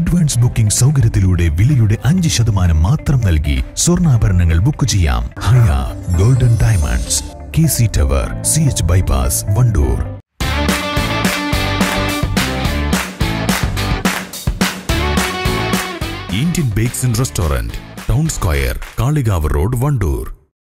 Advance booking സൗകര്യത്തിലൂടെ വിലയുടെ അഞ്ച് ശതമാനം മാത്രം നൽകി സ്വർണ്ണാഭരണങ്ങൾ ബുക്ക് ചെയ്യാം Haya golden diamonds K C tower C H bypass Wandoor Indian bakes and restaurant town square Kalikavu road Wandoor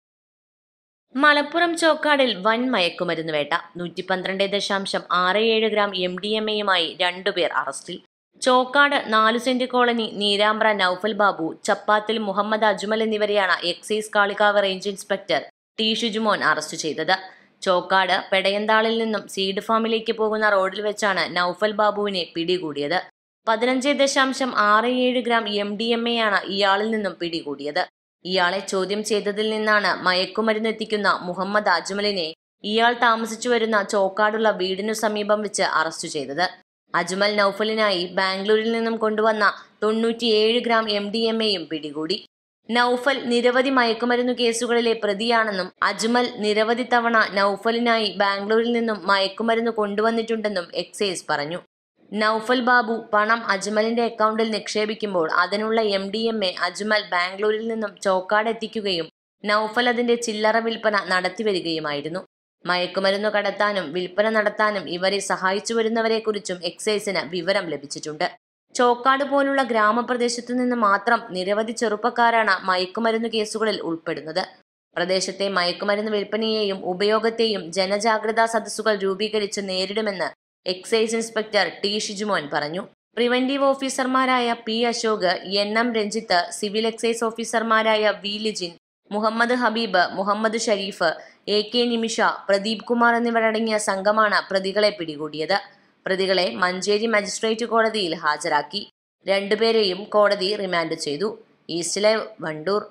Malappuram ചോക്കാടിൽ വൻ മയക്കുമരുന്ന് വേട്ട നൂറ്റി പന്ത്രണ്ട് ദശാംശം ആറ് ഏഴ് ഗ്രാം എം ഡി എം എയുമായി രണ്ടുപേർ അറസ്റ്റിൽ ചോക്കാട് നാലു സെന്റ് കോളനി നീരാമ്പ്ര നൌഫൽ ബാബു ചപ്പാത്തിൽ മുഹമ്മദ് അജ്മൽ എന്നിവരെയാണ് excise Kalikavu range inspector T Shijumon arrest ചെയ്തത് ചോക്കാട് പെടയന്താളിൽ നിന്നും സീഡ് ഫാമിലേക്ക് പോകുന്ന റോഡിൽ വെച്ചാണ് നൌഫൽ ബാബുവിനെ പിടികൂടിയത് പതിനഞ്ച് ദശാംശം ആറ് ഏഴ് gram M D M A ആണ് ഇയാളിൽ നിന്നും പിടികൂടിയത് ഇയാളെ ചോദ്യം ചെയ്തതിൽ നിന്നാണ് മയക്കുമരുന്ന് എത്തിക്കുന്ന മുഹമ്മദ് അജ്മലിനെ ഇയാൾ താമസിച്ചു വരുന്ന ചോക്കാടുള്ള വീടിനു സമീപം വെച്ച് അറസ്റ്റ് ചെയ്തത് അജ്മൽ നൌഫലിനായി ബാംഗ്ലൂരിൽ നിന്നും കൊണ്ടുവന്ന തൊണ്ണൂറ്റിയേഴ് ഗ്രാം എം ഡി എം എയും പിടികൂടി നൌഫൽ നിരവധി മയക്കുമരുന്നു കേസുകളിലെ പ്രതിയാണെന്നും അജ്മൽ നിരവധി തവണ നൌഫലിനായി ബാംഗ്ലൂരിൽ നിന്നും മയക്കുമരുന്ന് കൊണ്ടുവന്നിട്ടുണ്ടെന്നും എക്സൈസ് പറഞ്ഞു നൌഫൽ ബാബു പണം അജ്മലിന്റെ അക്കൗണ്ടിൽ നിക്ഷേപിക്കുമ്പോൾ അതിനുള്ള M D M A Ajmal ബാംഗ്ലൂരിൽ നിന്നും ചോക്കാട് എത്തിക്കുകയും നൌഫൽ അതിന്റെ ചില്ലറ വിൽപ്പന നടത്തിവരികയുമായിരുന്നു മയക്കുമരുന്ന് കടത്താനും വിൽപ്പന നടത്താനും ഇവരെ സഹായിച്ചു വരുന്നവരെക്കുറിച്ചും എക്സൈസിന് വിവരം ലഭിച്ചിട്ടുണ്ട് ചോക്കാട് പോലുള്ള ഗ്രാമപ്രദേശത്തു നിന്ന് മാത്രം നിരവധി ചെറുപ്പക്കാരാണ് മയക്കുമരുന്ന് കേസുകളിൽ ഉൾപ്പെടുന്നത് പ്രദേശത്തെ മയക്കുമരുന്ന് വിൽപ്പനയെയും ഉപയോഗത്തെയും ജനജാഗ്രതാ സദസ്സുകൾ രൂപീകരിച്ച് നേരിടുമെന്ന് എക്സൈസ് ഇൻസ്പെക്ടർ ടി ഷിജുമോൻ പറഞ്ഞു പ്രിവന്റീവ് ഓഫീസർമാരായ P Ashok N M Ranjith civil excise ഓഫീസർമാരായ V Lijin Muhammad Habeeb Muhammad Shareef A K Nimisha Pradeep Kumar എന്നിവരടങ്ങിയ സംഘമാണ് പ്രതികളെ പിടികൂടിയത് പ്രതികളെ മഞ്ചേരി മജിസ്ട്രേറ്റ് കോടതിയിൽ ഹാജരാക്കി രണ്ടുപേരെയും കോടതി റിമാൻഡ് ചെയ്തു east live Wandoor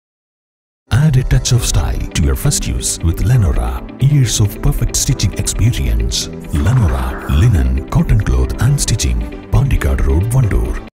Add a touch of style to your first use with Lenora. Years of perfect stitching experience. Lenora, linen, cotton cloth and stitching.